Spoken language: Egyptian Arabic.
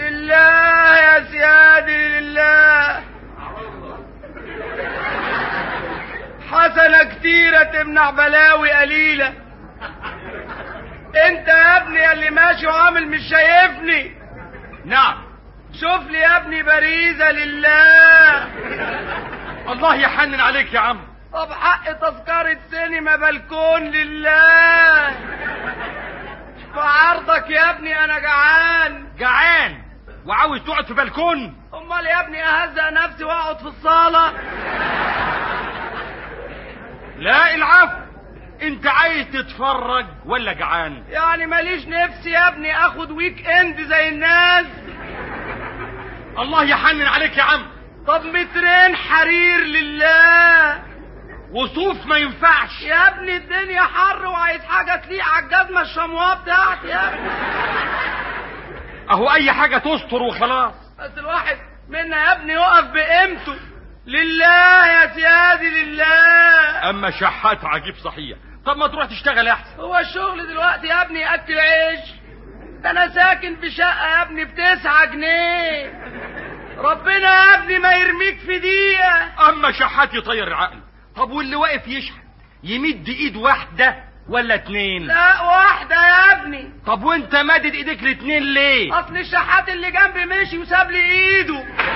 لله يا سيادي لله حسنة كتيرة تمنع بلاوي قليلة انت يا ابني اللي ماشي وعامل مش شايفني نعم شوف لي يا ابني بريزة لله الله يحنن عليك يا عم طب حق تذكرة سينما بلكون لله في عرضك يا ابني انا جعان جعان وعاوز تقعد في بلكون امال يا ابني اهزق نفسي واقعد في الصالة لا العفو انت عايز تتفرج ولا جعان يعني ماليش نفسي يا ابني اخد ويك اند زي الناس الله يحنن عليك يا عم طب مترين حرير لله وصوف ما ينفعش يا ابني الدنيا حر وعايز حاجة تليق على الجزمة الشمواه بتاعتي يا ابني اهو اي حاجة تستر وخلاص بس الواحد منا يا ابني يقف بقيمته لله يا سيادي لله اما شحات عجيب صحيح طب ما تروح تشتغل احسن هو الشغل دلوقتي يا ابني اكل عيش ده انا ساكن في شقة يا ابني بتسعة جنيه ربنا يا ابني ما يرميك في دقيقة اما شحات يطير العقل طب واللي واقف يشحت يمد ايد واحدة ولا اتنين لا واحدة يا ابني طب وانت مادد ايديك الاتنين ليه اصل الشحات اللي جنبي مشي وساب لي ايده